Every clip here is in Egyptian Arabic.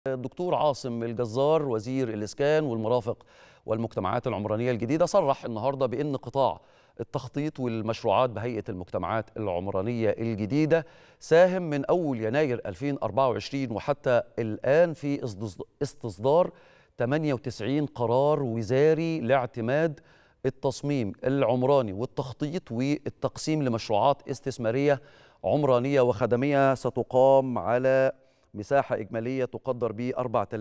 الدكتور عاصم الجزار وزير الإسكان والمرافق والمجتمعات العمرانية الجديدة صرح النهاردة بأن قطاع التخطيط والمشروعات بهيئة المجتمعات العمرانية الجديدة ساهم من أول يناير 2024 وحتى الآن في استصدار 98 قرار وزاري لاعتماد التصميم العمراني والتخطيط والتقسيم لمشروعات استثمارية عمرانية وخدمية ستقام على مساحة إجمالية تقدر ب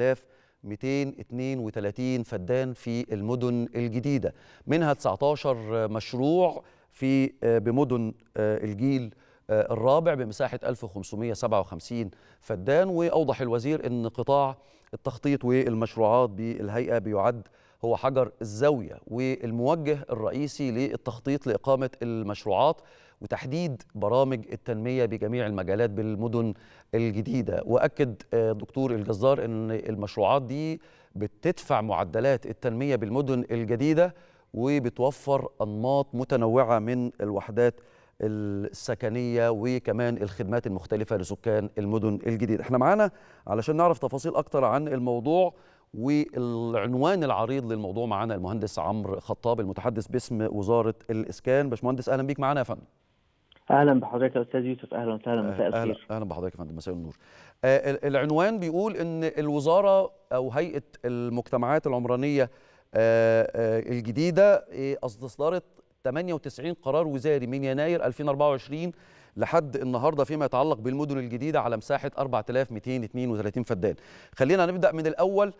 4232 فدان في المدن الجديدة منها 19 مشروع في بمدن الجيل الرابع بمساحة 1557 فدان وأوضح الوزير أن قطاع التخطيط والمشروعات بالهيئة بيعد هو حجر الزاوية والموجه الرئيسي للتخطيط لإقامة المشروعات وتحديد برامج التنمية بجميع المجالات بالمدن الجديدة وأكد دكتور الجزار أن المشروعات دي بتدفع معدلات التنمية بالمدن الجديدة وبتوفر أنماط متنوعة من الوحدات السكنية وكمان الخدمات المختلفة لسكان المدن الجديدة احنا معانا علشان نعرف تفاصيل أكتر عن الموضوع والعنوان العريض للموضوع معانا المهندس عمرو خطاب المتحدث باسم وزارة الإسكان باشمهندس أهلا بيك معانا يا فندم اهلا بحضرتك يا استاذ يوسف اهلا وسهلا مساء الخير اهلا اهلا بحضرتك يا فندم مساء النور آه العنوان بيقول ان الوزاره او هيئه المجتمعات العمرانيه آه آه الجديده استصدرت 98 قرار وزاري من يناير 2024 لحد النهارده فيما يتعلق بالمدن الجديده على مساحه 4232 فدان. خلينا نبدا من الاول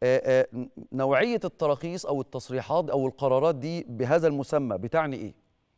نوعيه التراخيص او التصريحات او القرارات دي بهذا المسمى بتعني ايه؟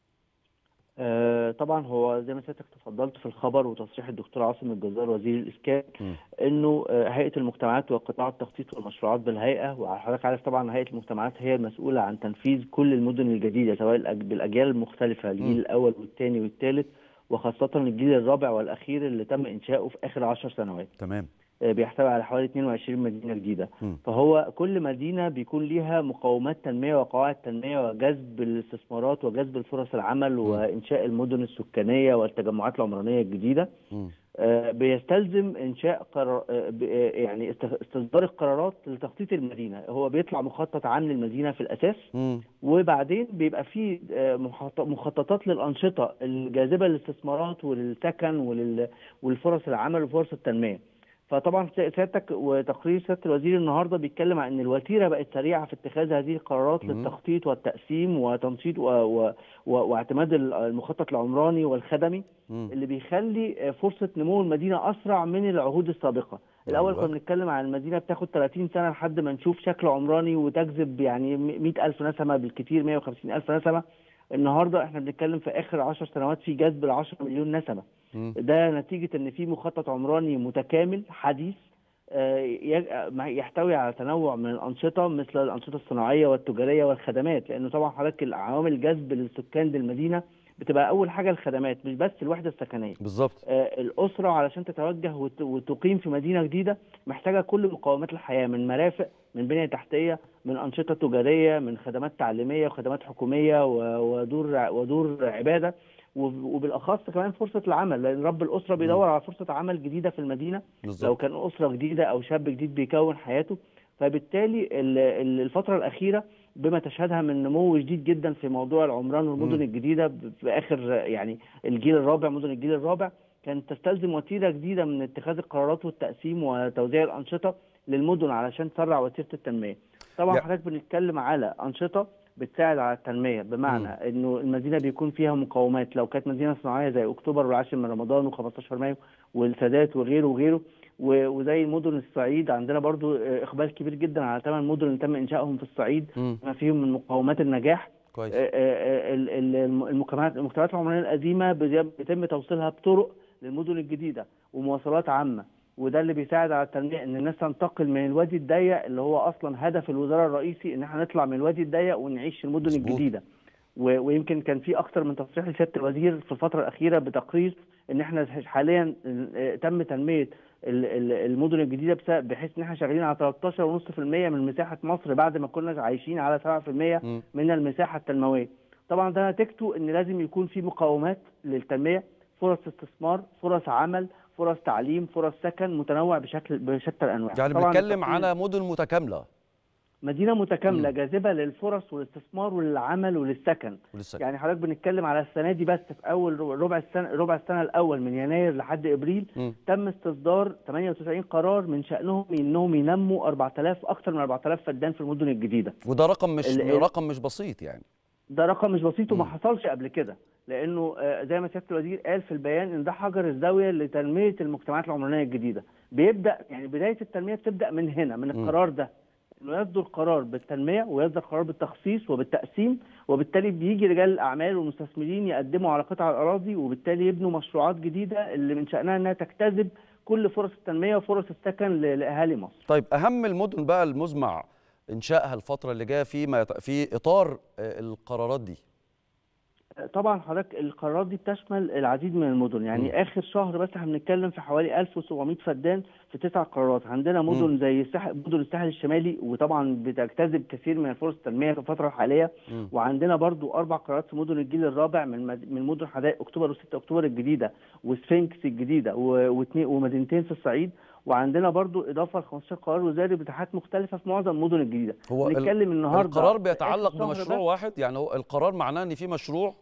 آه طبعا هو زي ما سيادتك تفضلت في الخبر وتصريح الدكتور عاصم الجزار وزير الاسكان م. انه آه هيئه المجتمعات وقطاع التخطيط والمشروعات بالهيئه وحضرتك عارف طبعا هيئه المجتمعات هي المسؤوله عن تنفيذ كل المدن الجديده سواء بالاجيال المختلفه الجيل الاول والثاني والثالث وخاصه الجيل الرابع والاخير اللي تم انشاؤه في اخر 10 سنوات. تمام. بيحتوي على حوالي 22 مدينه جديده م. فهو كل مدينه بيكون ليها مقومات تنميه وقواعد تنميه وجذب الاستثمارات وجذب الفرص العمل م. وانشاء المدن السكانيه والتجمعات العمرانيه الجديده آه بيستلزم انشاء قرار آه يعني استصدار القرارات لتخطيط المدينه هو بيطلع مخطط عام للمدينه في الاساس م. وبعدين بيبقى في آه مخططات للانشطه الجاذبه للاستثمارات وللسكن ولل ولفرص العمل وفرص التنميه فطبعا سيادتك وتقرير سياده الوزير النهارده بيتكلم عن ان الوتيره بقت سريعه في اتخاذ هذه القرارات للتخطيط والتقسيم وتنشيط و... و... و... واعتماد المخطط العمراني والخدمي مم. اللي بيخلي فرصه نمو المدينه اسرع من العهود السابقه. الاول كنا بنتكلم عن المدينه بتاخد 30 سنه لحد ما نشوف شكل عمراني وتجذب يعني 100000 نسمه بالكثير 150000 نسمه. النهارده احنا بنتكلم في اخر 10 سنوات في جذب ل 10 مليون نسمه. ده نتيجه ان في مخطط عمراني متكامل حديث يحتوي على تنوع من الانشطه مثل الانشطه الصناعيه والتجاريه والخدمات لانه طبعا حضرتك عوامل جذب للسكان للمدينه بتبقى اول حاجه الخدمات مش بس الوحده السكنيه بالظبط آه الاسره علشان تتوجه وتقيم في مدينه جديده محتاجه كل مقومات الحياه من مرافق من بنيه تحتيه من انشطه تجاريه من خدمات تعليميه وخدمات حكوميه ودور ودور عباده وبالاخص كمان فرصه العمل لان رب الاسره بيدور على فرصه عمل جديده في المدينه بالزبط. لو كان اسره جديده او شاب جديد بيكون حياته فبالتالي الفتره الاخيره بما تشهدها من نمو شديد جدا في موضوع العمران والمدن م. الجديده في اخر يعني الجيل الرابع مدن الجيل الرابع كانت تستلزم وتيره جديده من اتخاذ القرارات والتقسيم وتوزيع الانشطه للمدن علشان تسرع وتيره التنميه. طبعا حضرتك بنتكلم على انشطه بتساعد على التنميه بمعنى م. انه المدينه بيكون فيها مقومات لو كانت مدينه صناعيه زي اكتوبر والعاشر من رمضان و15 مايو والسادات وغيره وغيره وزي مدن الصعيد عندنا برضو اقبال كبير جدا على ثمان مدن اللي تم انشائهم في الصعيد ما فيهم من مقومات النجاح كويس. المجتمعات المجتمعات العمرانيه القديمه بيتم توصيلها بطرق للمدن الجديده ومواصلات عامه وده اللي بيساعد على التنميه ان الناس تنتقل من الوادي الضيق اللي هو اصلا هدف الوزاره الرئيسي ان احنا نطلع من الوادي الضيق ونعيش في المدن مزبوط. الجديده ويمكن كان في اكثر من تصريح لسياده الوزير في الفتره الاخيره بتقرير ان احنا حاليا تم تنميه المدن الجديده بحيث ان احنا شغالين على 13.5% من مساحه مصر بعد ما كنا عايشين على 7% من المساحه التنمويه. طبعا ده نتيجته ان لازم يكون في مقومات للتنميه فرص استثمار فرص عمل فرص تعليم فرص سكن متنوع بشكل بشتى الانواع يعني طبعاً بنتكلم التقييم- على مدن متكامله مدينه متكامله جاذبه للفرص والاستثمار وللعمل وللسكن ولسه يعني حضرتك بنتكلم على السنه دي بس في اول ربع السنه ربع السنه الاول من يناير لحد ابريل مم. تم استصدار 98 قرار من شانهم انهم ينموا 4000 اكثر من 4000 فدان في المدن الجديده وده رقم مش ال- ال- رقم مش بسيط يعني ده رقم مش بسيط وما مم. حصلش قبل كده لانه آه، زي ما سياده الوزير قال في البيان ان ده حجر الزاويه لتنميه المجتمعات العمرانيه الجديده بيبدا يعني بدايه التنميه بتبدا من هنا من مم. القرار ده انه يصدر قرار بالتنميه ويصدر قرار بالتخصيص وبالتقسيم وبالتالي بيجي رجال الاعمال والمستثمرين يقدموا على قطع الاراضي وبالتالي يبنوا مشروعات جديده اللي من شانها انها تجتذب كل فرص التنميه وفرص السكن ل- لاهالي مصر طيب اهم المدن بقى المزمع انشائها الفتره اللي جايه في ما يت- في اطار آه، القرارات دي طبعا حضرتك القرارات دي بتشمل العديد من المدن يعني مم. م. اخر شهر بس احنا بنتكلم في حوالي 1700 فدان في تسع قرارات عندنا مدن مم. زي الساحل مدن الساحل الشمالي وطبعا بتجتذب كثير من الفرص التنميه في الفتره الحاليه مم. وعندنا برضو اربع قرارات في مدن الجيل الرابع من مد... من مدن حدائق اكتوبر و6 اكتوبر الجديده وسفنكس الجديده و... واتنين- ومدينتين في الصعيد وعندنا برضو اضافه ل 15 قرار وزاري بمساحات مختلفه في معظم المدن الجديده هو ال- نتكلم النهارده القرار في بيتعلق آخر شهر بمشروع بس. واحد يعني هو القرار معناه ان في مشروع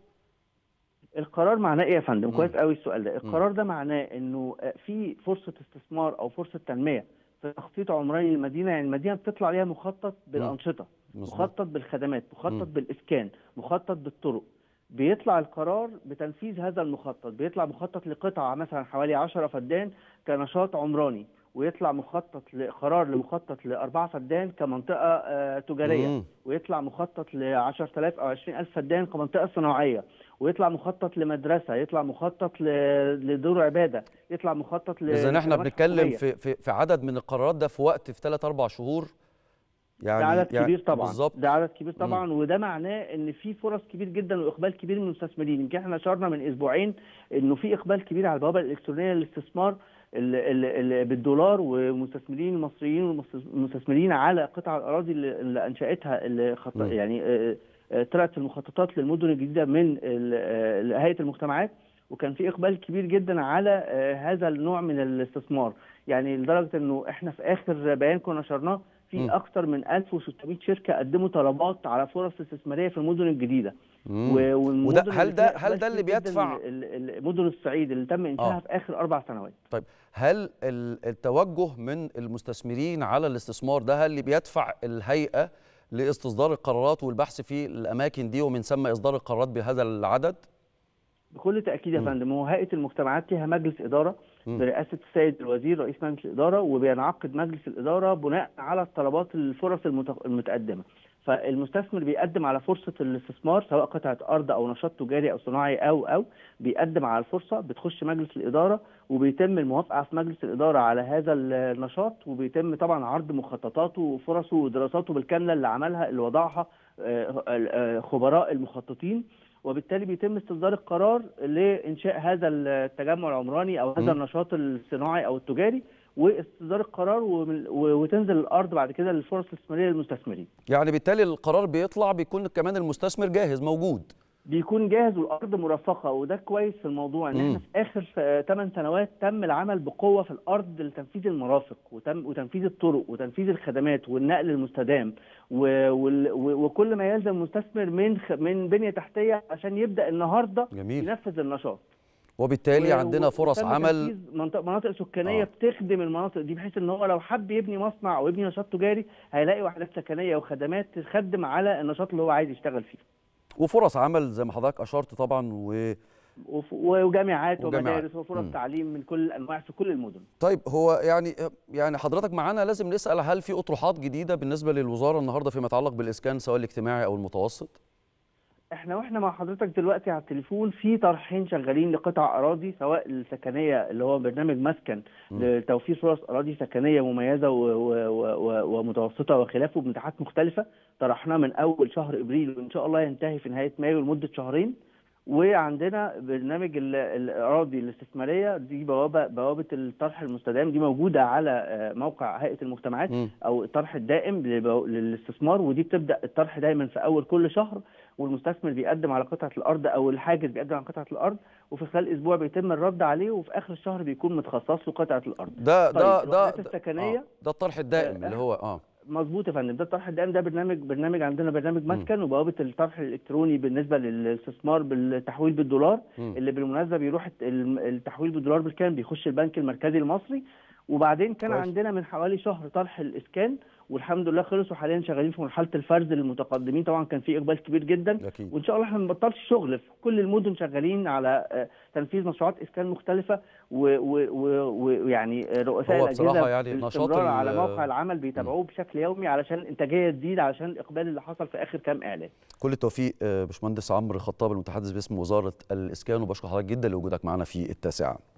القرار معناه ايه يا فندم؟ مم. كويس قوي السؤال ده، القرار ده معناه انه آه، في فرصه استثمار او فرصه تنميه في تخطيط عمراني للمدينه، يعني المدينه بتطلع عليها مخطط بالانشطه، مظبوط. مخطط بالخدمات، مخطط مم. بالاسكان، مخطط بالطرق. بيطلع القرار بتنفيذ هذا المخطط، بيطلع مخطط لقطعه مثلا حوالي 10 فدان كنشاط عمراني، ويطلع مخطط لقرار لمخطط لأربعة فدان كمنطقة آه، تجارية مم. ويطلع مخطط ل 10000 أو 20000 فدان كمنطقة صناعية ويطلع مخطط لمدرسة يطلع مخطط ل- لدور عبادة يطلع مخطط ل اذا احنا لخدمات بنتكلم حكومية. في في في عدد من القرارات ده في وقت في 3 4 شهور يعني ده عدد يعني كبير طبعا بالظبط ده عدد كبير طبعا وده معناه ان في فرص كبير جدا واقبال كبير من المستثمرين يمكن احنا اشرنا من اسبوعين انه في اقبال كبير على البوابه الالكترونيه للاستثمار ال- ال- ال- بالدولار ومستثمرين مصريين ومستثمرين على قطع الاراضي اللي اللي انشاتها اللي خط... مم. يعني آه، آه، طلعت في المخططات للمدن الجديده من ال- آه، هيئه المجتمعات وكان في اقبال كبير جدا على آه، هذا النوع من الاستثمار يعني لدرجه انه احنا في اخر بيان كنا نشرناه في مم. اكثر من 1600 شركه قدموا طلبات على فرص استثماريه في المدن الجديده مم. و- والمدن وده- اللي هل ده- فيها هل إقبال ده اللي كبير جداً بيدفع- ال- ال- مدن الصعيد اللي تم انشائها آه. في اخر اربع سنوات طيب هل ال- التوجه من المستثمرين على الاستثمار ده هل اللي بيدفع الهيئة لاستصدار القرارات والبحث في الأماكن دي ومن ثم إصدار القرارات بهذا العدد؟ بكل تاكيد يا مم. فندم هو هيئه المجتمعات لها مجلس اداره مم. برئاسه السيد الوزير رئيس مجلس الاداره وبينعقد مجلس الاداره بناء على الطلبات الفرص المت- المتقدمه فالمستثمر بيقدم على فرصه الاستثمار سواء قطعه ارض او نشاط تجاري او صناعي او او بيقدم على الفرصه بتخش مجلس الاداره وبيتم الموافقه في مجلس الاداره على هذا النشاط وبيتم طبعا عرض مخططاته وفرصه ودراساته بالكامله اللي عملها اللي وضعها آه، آه، خبراء المخططين وبالتالي بيتم استصدار القرار لانشاء هذا التجمع العمراني او مم. هذا النشاط الصناعي او التجاري واستصدار القرار ومن- و- وتنزل الارض بعد كده للفرص الاستثماريه للمستثمرين. يعني بالتالي القرار بيطلع بيكون كمان المستثمر جاهز موجود بيكون جاهز والارض مرفقه وده كويس في الموضوع ان مم. احنا في اخر 8 سنوات تم العمل بقوه في الارض لتنفيذ المرافق وتم وتنفيذ الطرق وتنفيذ الخدمات والنقل المستدام و- وال- و- وكل ما يلزم المستثمر من خ- من بنيه تحتيه عشان يبدا النهارده جميل ينفذ النشاط. وبالتالي و- عندنا فرص وتم عمل تنفيذ منطقة مناطق سكانيه آه. آه. بتخدم المناطق دي بحيث ان هو لو حب يبني مصنع او يبني نشاط تجاري هيلاقي وحدات سكنيه وخدمات تخدم على النشاط اللي هو عايز يشتغل فيه وفرص عمل زي ما حضرتك أشرت طبعا و وف- وجامعات وجامعات. ومدارس وفرص مم. تعليم من كل الانواع في كل المدن طيب هو يعني يعني حضرتك معانا لازم نسأل هل في أطروحات جديدة بالنسبة للوزارة النهاردة فيما يتعلق بالإسكان سواء الاجتماعي أو المتوسط؟ احنا واحنا مع حضرتك دلوقتي على التليفون في طرحين شغالين لقطع اراضي سواء السكنيه اللي هو برنامج مسكن مم. لتوفير فرص اراضي سكنيه مميزه و و و و ومتوسطه وخلافه بمساحات مختلفه طرحناه من اول شهر ابريل وان شاء الله ينتهي في نهايه مايو لمده شهرين وعندنا برنامج ال- الاراضي الاستثماريه دي بوابه بوابه الطرح المستدام دي موجوده على آه، موقع هيئه المجتمعات مم. او الطرح الدائم للبو- للاستثمار ودي بتبدا الطرح دايما في اول كل شهر والمستثمر بيقدم على قطعه الارض او الحاجز بيقدم على قطعه الارض وفي خلال اسبوع بيتم الرد عليه وفي اخر الشهر بيكون متخصص له قطعه الارض ده طيب، ده ده الوحدات ده- السكنية، آه، ده الطرح الدائم آه، اللي هو اه مظبوط يا فندم ده الطرح الدائم ده برنامج برنامج عندنا برنامج مسكن وبوابه الطرح الالكتروني بالنسبه للاستثمار بالتحويل بالدولار مم. اللي بالمناسبه بيروح الت- الم- التحويل بالدولار بالكامل بيخش البنك المركزي المصري وبعدين كان كويس. عندنا من حوالي شهر طرح الاسكان والحمد لله خلص وحاليا شغالين في مرحله الفرز للمتقدمين طبعا كان في اقبال كبير جدا اكيد وان شاء الله احنا ما نبطلش شغل في كل المدن شغالين على آه، تنفيذ مشروعات اسكان مختلفه و- و- و- ويعني آه، رؤساء هو الاجهزه بصراحة يعني نشاط باستمرار ال- على موقع العمل بيتابعوه بشكل يومي علشان الانتاجيه تزيد علشان الاقبال اللي حصل في اخر كام اعلان كل التوفيق آه، باشمهندس عمرو خطاب المتحدث باسم وزاره الاسكان وبشكر حضرتك جدا لوجودك معنا في التاسعه